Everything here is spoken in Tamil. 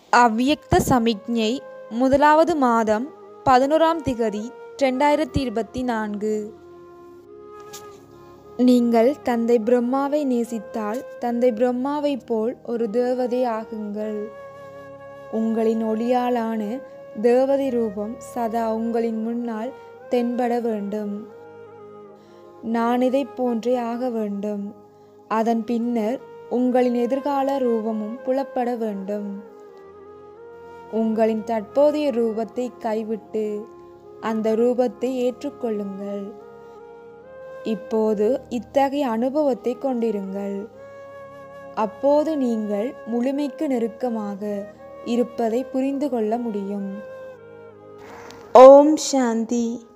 அவ்யக்த சமிக்ஞை முதலாவது மாதம் பதினோராம் திகதி ரெண்டாயிரத்தி இருபத்தி நான்கு நீங்கள் தந்தை பிரம்மாவை நேசித்தால் தந்தை பிரம்மாவைப் போல் ஒரு தேவதை ஆகுங்கள் உங்களின் ஒளியாலான தேவதை ரூபம் சதா உங்களின் முன்னால் தென்பட வேண்டும் நான் இதைப் போன்றே ஆக வேண்டும் அதன் பின்னர் உங்களின் எதிர்கால ரூபமும் புலப்பட வேண்டும் உங்களின் தற்போதைய ரூபத்தை கைவிட்டு அந்த ரூபத்தை ஏற்றுக்கொள்ளுங்கள் இப்போது இத்தகைய அனுபவத்தை கொண்டிருங்கள் அப்போது நீங்கள் முழுமைக்கு நெருக்கமாக இருப்பதை புரிந்து கொள்ள முடியும் ஓம் சாந்தி